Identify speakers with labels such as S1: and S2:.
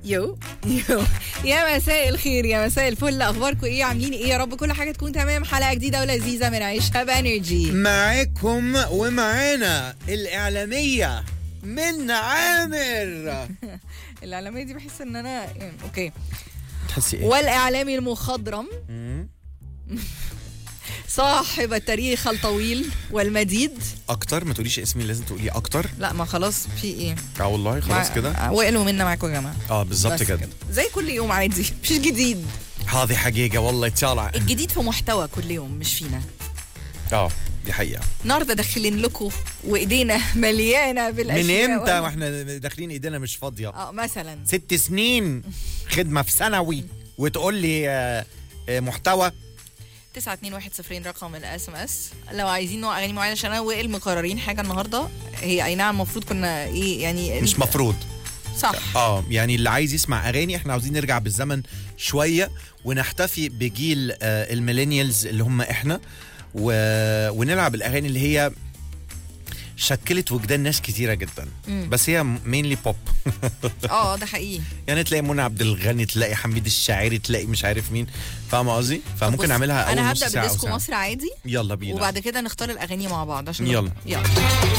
S1: يو يو يا مساء الخير يا مساء الفل اخباركم ايه عاملين ايه يا رب كل حاجه تكون تمام حلقه جديده ولذيذه من عيشها بانرجي
S2: معاكم ومعانا الإعلامية من عامر
S1: الاعلاميه دي بحس ان انا يعني اوكي
S2: تحسي ايه؟
S1: والاعلامي المخضرم صاحب التاريخ الطويل والمديد
S2: أكتر ما تقوليش اسمي لازم تقولي أكتر
S1: لا ما خلاص في ايه
S2: اه والله خلاص كده
S1: وقلوا منا معاكم يا جماعه
S2: اه بالظبط
S1: بس
S2: كده
S1: زي كل يوم عادي مش جديد
S2: هذه حقيقة والله طالع
S1: الجديد في محتوى كل يوم مش فينا
S2: اه دي حقيقة
S1: النهارده داخلين لكم وايدينا مليانه
S2: من
S1: بالاشياء
S2: امتى
S1: وال-
S2: واحنا داخلين ايدينا مش فاضية
S1: اه مثلا
S2: ست سنين خدمة في ثانوي وتقول لي آه، آه، محتوى
S1: 921 رقم الاس ام اس لو عايزين نوع اغاني معينه عشان انا وائل مقررين حاجه النهارده هي اي نعم المفروض كنا ايه يعني
S2: مش مفروض
S1: صح
S2: اه يعني اللي عايز يسمع اغاني احنا عاوزين نرجع بالزمن شويه ونحتفي بجيل آه الميلينيالز اللي هم احنا و... ونلعب الاغاني اللي هي شكلت وجدان ناس كتيره جدا
S1: مم.
S2: بس هي مينلي بوب
S1: اه ده حقيقي
S2: يعني تلاقي منى عبد الغني تلاقي حميد الشاعري تلاقي مش عارف مين فاهم قصدي فممكن
S1: بص،
S2: نعملها اول
S1: انا
S2: نص
S1: هبدا
S2: ساعه أو
S1: بديسكو
S2: ساعة.
S1: مصر عادي
S2: يلا بينا
S1: وبعد كده نختار الاغاني مع بعض عشان
S2: يلا.
S1: يلا